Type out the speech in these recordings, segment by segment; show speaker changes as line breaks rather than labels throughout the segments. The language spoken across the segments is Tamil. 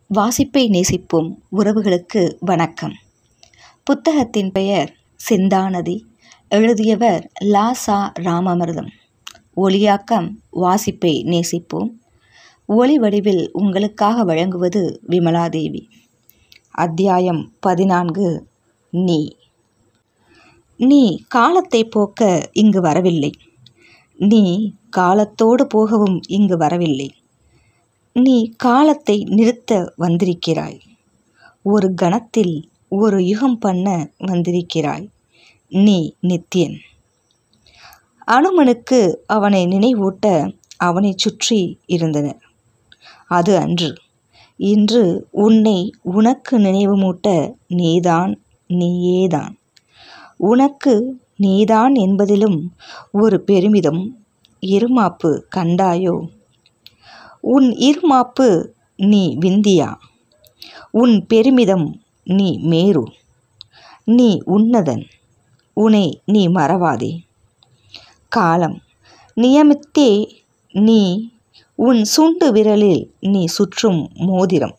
வாசிப்பை நேசிப்போம் உறவுகளுக்கு வணக்கம் புத்தகத்தின் பெயர் சிந்தாநதி எழுதியவர் லாசா ராமமிர்தம் ஒளியாக்கம் வாசிப்பை நேசிப்போம் ஒளி வடிவில் உங்களுக்காக வழங்குவது விமலாதேவி அத்தியாயம் பதினான்கு நீ நீ காலத்தை போக்க இங்கு வரவில்லை நீ காலத்தோடு போகவும் இங்கு வரவில்லை நீ காலத்தை நிறுத்த வந்திருக்கிறாய் ஒரு கணத்தில் ஒரு யுகம் பண்ண வந்திருக்கிறாய் நீ நித்தியன் அனுமனுக்கு அவனை நினைவூட்ட அவனை சுற்றி இருந்தனர் அது அன்று இன்று உன்னை உனக்கு நினைவுமூட்ட நீதான் நீயேதான் உனக்கு நீதான் என்பதிலும் ஒரு பெருமிதம் இருமாப்பு கண்டாயோ உன் இருமாப்பு நீ விந்தியா உன் பெருமிதம் நீ மேரு நீ உன்னதன் உனை நீ மறவாதே காலம் நியமித்தே நீ உன் சுண்டு விரலில் நீ சுற்றும் மோதிரம்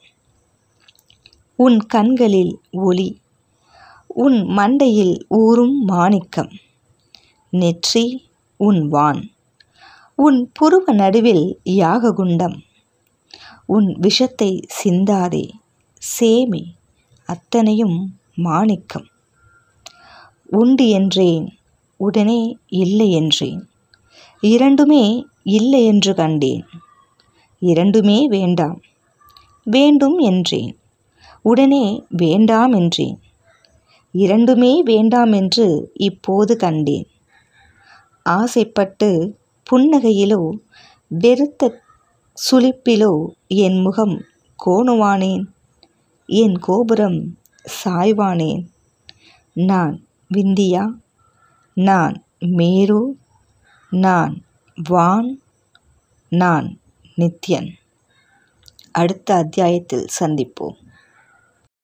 உன் கண்களில் ஒளி உன் மண்டையில் ஊறும் மாணிக்கம் நெற்றி உன் வான் உன் புருவ நடுவில் யாககுண்டம் உன் விஷத்தை சிந்தாதே சேமி அத்தனையும் மாணிக்கம் உண்டு என்றேன் உடனே இல்லை என்றேன் இரண்டுமே இல்லை என்று கண்டேன் இரண்டுமே வேண்டாம் வேண்டும் என்றேன் உடனே வேண்டாம் என்றேன் இரண்டுமே வேண்டாம் என்று இப்போது கண்டேன் ஆசைப்பட்டு புன்னகையிலோ வெறுத்த சுளிப்பிலோ என் முகம் கோணுவானேன் என் கோபுரம் சாய்வானேன் நான் விந்தியா நான் மேரு நான் வான் நான் நித்யன் அடுத்த அத்தியாயத்தில் சந்திப்போம்